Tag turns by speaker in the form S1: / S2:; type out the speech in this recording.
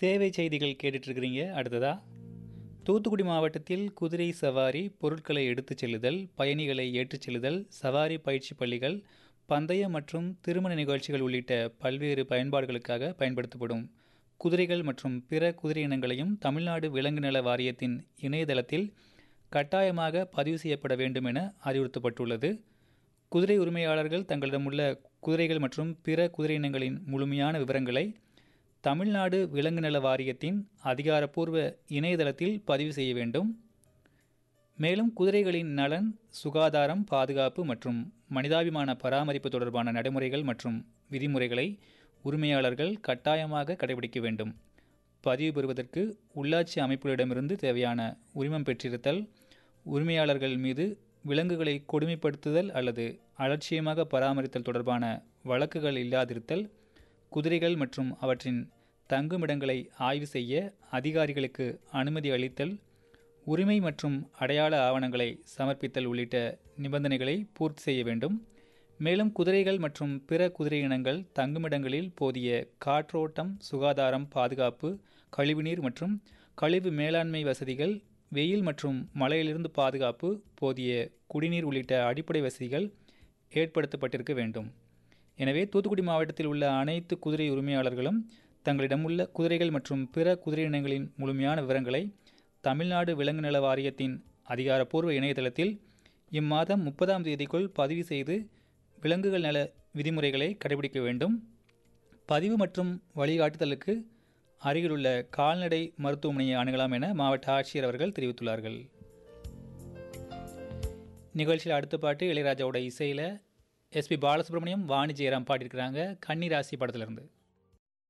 S1: சேவை செய்திகள் கேட்டுட்டு இருக்கிறீங்க அடுத்ததா தூத்துக்குடி மாவட்டத்தில் குதிரை சவாரி பொருட்களை எடுத்துச் செல்லுதல் பயணிகளை ஏற்றிச் செல்லுதல் சவாரி பயிற்சி பள்ளிகள் பந்தய மற்றும் திருமண நிகழ்ச்சிகள் உள்ளிட்ட பல்வேறு பயன்பாடுகளுக்காக பயன்படுத்தப்படும் குதிரைகள் மற்றும் பிற குதிரை இனங்களையும் தமிழ்நாடு விலங்கு நல வாரியத்தின் இணையதளத்தில் கட்டாயமாக பதிவு செய்யப்பட வேண்டும் என அறிவுறுத்தப்பட்டுள்ளது குதிரை உரிமையாளர்கள் தங்களிடமுள்ள குதிரைகள் மற்றும் பிற குதிரை இனங்களின் முழுமையான விவரங்களை தமிழ்நாடு விலங்கு நல வாரியத்தின் அதிகாரப்பூர்வ இணையதளத்தில் பதிவு செய்ய வேண்டும் மேலும் குதிரைகளின் நலன் சுகாதாரம் பாதுகாப்பு மற்றும் மனிதாபிமான பராமரிப்பு தொடர்பான நடைமுறைகள் மற்றும் விதிமுறைகளை உரிமையாளர்கள் கட்டாயமாக கடைபிடிக்க வேண்டும் பதிவு பெறுவதற்கு உள்ளாட்சி அமைப்புகளிடமிருந்து தேவையான உரிமம் பெற்றிருத்தல் உரிமையாளர்கள் மீது விலங்குகளை கொடுமைப்படுத்துதல் அல்லது அலட்சியமாக பராமரித்தல் தொடர்பான வழக்குகள் இல்லாதிருத்தல் குதிரைகள் மற்றும் அவற்றின் தங்குமிடங்களை ஆய்வு செய்ய அதிகாரிகளுக்கு அனுமதி அளித்தல் உரிமை மற்றும் அடையாள ஆவணங்களை சமர்ப்பித்தல் உள்ளிட்ட நிபந்தனைகளை பூர்த்தி செய்ய வேண்டும் மேலும் குதிரைகள் மற்றும் பிற குதிரை இனங்கள் தங்குமிடங்களில் போதிய காற்றோட்டம் சுகாதாரம் பாதுகாப்பு கழிவுநீர் மற்றும் கழிவு மேலாண்மை வசதிகள் வெயில் மற்றும் மழையிலிருந்து பாதுகாப்பு போதிய குடிநீர் உள்ளிட்ட அடிப்படை வசதிகள் ஏற்படுத்தப்பட்டிருக்க வேண்டும் எனவே தூத்துக்குடி மாவட்டத்தில் உள்ள அனைத்து குதிரை உரிமையாளர்களும் தங்களிடமுள்ள குதிரைகள் மற்றும் பிற குதிரை இனங்களின் முழுமையான விவரங்களை தமிழ்நாடு விலங்கு நல வாரியத்தின் அதிகாரப்பூர்வ இணையதளத்தில் இம்மாதம் முப்பதாம் தேதிக்குள் பதிவு செய்து விலங்குகள் நல விதிமுறைகளை கடைபிடிக்க வேண்டும் பதிவு மற்றும் வழிகாட்டுதலுக்கு அருகிலுள்ள கால்நடை மருத்துவமனையை அணுகலாம் என மாவட்ட ஆட்சியர் அவர்கள் தெரிவித்துள்ளார்கள் நிகழ்ச்சியில் அடுத்த பாட்டு இளையராஜாவோட இசையில் எஸ்பி பாலசுப்ரமணியம் வாணி ஜெயராம் பாடியிருக்கிறாங்க கன்னிராசி படத்திலிருந்து